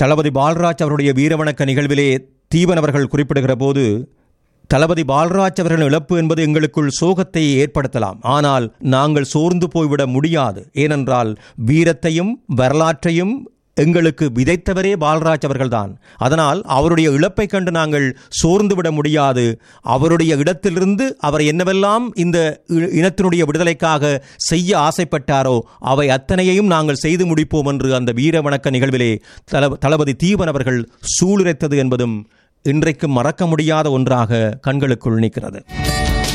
தளபதி பால்ராஜ் அவருடைய வீரவணக்க நிகழ்விலே தீபன் அவர்கள் குறிப்பிடுகிற போது தளபதி பால்ராஜ் அவர்களின் இழப்பு என்பது எங்களுக்குள் சோகத்தை ஏற்படுத்தலாம் ஆனால் நாங்கள் சோர்ந்து போய்விட முடியாது ஏனென்றால் வீரத்தையும் வரலாற்றையும் எங்களுக்கு விதைத்தவரே பால்ராஜ் அவர்கள்தான் அதனால் அவருடைய இழப்பை கண்டு நாங்கள் சோர்ந்து விட முடியாது அவருடைய இடத்திலிருந்து அவர் என்னவெல்லாம் இந்த இ- இனத்தினுடைய விடுதலைக்காக செய்ய ஆசைப்பட்டாரோ அவை அத்தனையையும் நாங்கள் செய்து முடிப்போம் என்று அந்த வீர வணக்க நிகழ்விலே தள- தளபதி தீபன் அவர்கள் சூளுரைத்தது என்பதும் இன்றைக்கு மறக்க முடியாத ஒன்றாக கண்களுக்குள் நிற்கிறது